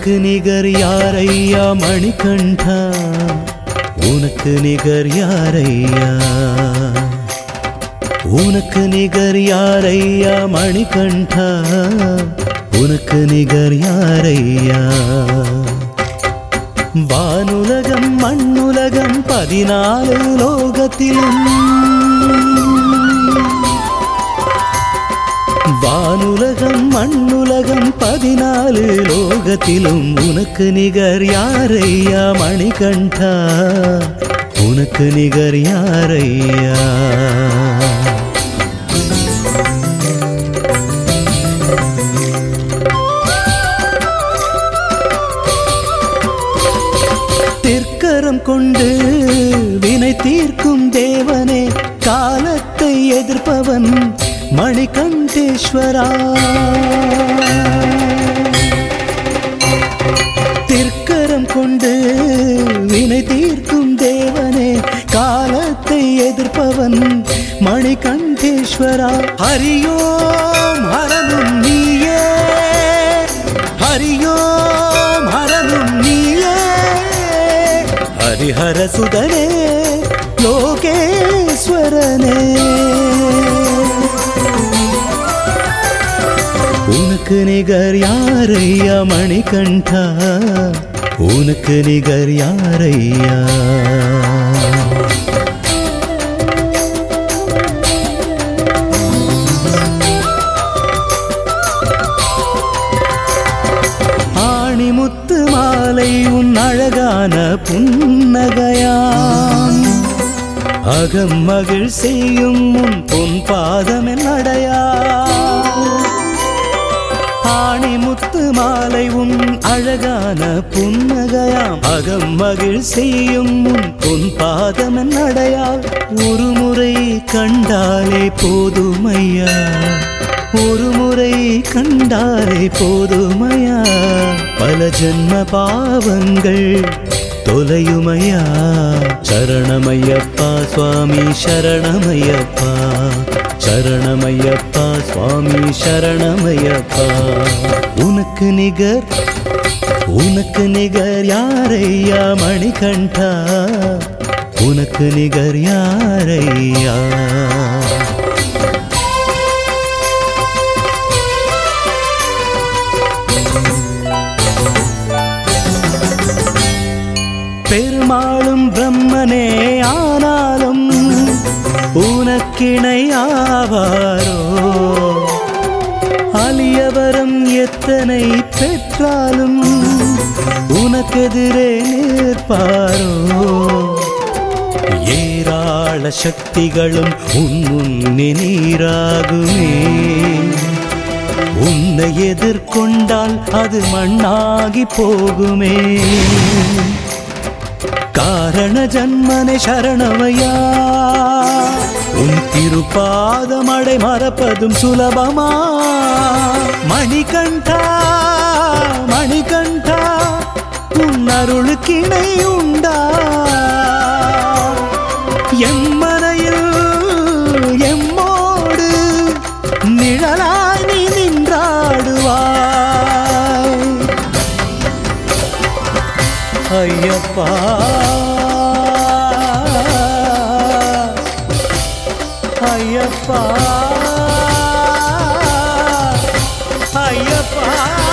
உனக்கு நிகர் யாரையா மணிகண்டா உனக்கு நிகர் யாரையா உனக்கு நிகர் யாரையா மணிகண்டா உனக்கு நிகர் யாரையா வானுலகம் மண்ணுலகம் பதினாலு லோகத்திலும் வானுலகம் மண்ணுலகம் பதினாலு லோகத்திலும் உனக்கு நிகர் யாரையா மணிகண்டா உனக்கு நிகர் யாரையா திருக்கரம் கொண்டு வினை தீர்க்கும் தேவனே காலத்தை எதிர்ப்பவன் மணிகண்டேஸ்வரா திருக்கரம் கொண்டு வினை தீர்க்கும் தேவனே காலத்தை எதிர்ப்பவன் மணிகண்டேஸ்வரா ஹரியோம் ஹரனும் நீயே ஹரியோம் ஹரனும் நீயே ஹரிஹர சுதனே லோகேஸ்வரனே உனக்கு நிகர் யாரையா மணிகண்டா உனக்கு நிகர் யாரையா ஆணிமுத்து மாலை உன் அழகான புன்னகையாம் அகம் மகிழ் செய்யும் உன் பொன் பாதமென் அடையா ஆணிமுத்து மாலை உன் அழகான புன்னகையாம் அகம் மகிழ் செய்யும் உன் பொன் பாதமென் அடையா ஒரு முறை கண்டாலே போதுமையா ஒரு முறை கண்டாலே போதுமையா பல ஜென்ம பாவங்கள் தொலையுமையா சரணமையப்பா சுவாமி சரணமையப்பா சரணமையப்பா சுவாமி சரணமையப்பா உனக்கு நிகர் உனக்கு நிகர் யாரையா மணிகண்டா உனக்கு நிகர் யாரையா பெருமாளும் பிரம்மனே ஆனாலும் உனக்கிணை ஆவாரோ அலியவரம் எத்தனை பெற்றாலும் உனக்கெதிரே நிற்பாரோ ஏராள சக்திகளும் உன் முன்னே நீராகுமே உன்னை எதிர்கொண்டால் அது மண்ணாகி போகுமே காரண ஜன்மனை சரணமையா உன் திருப்பாதமடை மறப்பதும் சுலபமா மணிகண்டா மணிகண்டா உன் அருளுக்கிணை உண்டா எம்மனையில் எம்மோடு நிழலாய் நீ நின்றாடுவாய் ஐயப்பா ஐயப்பா ஐயப்பா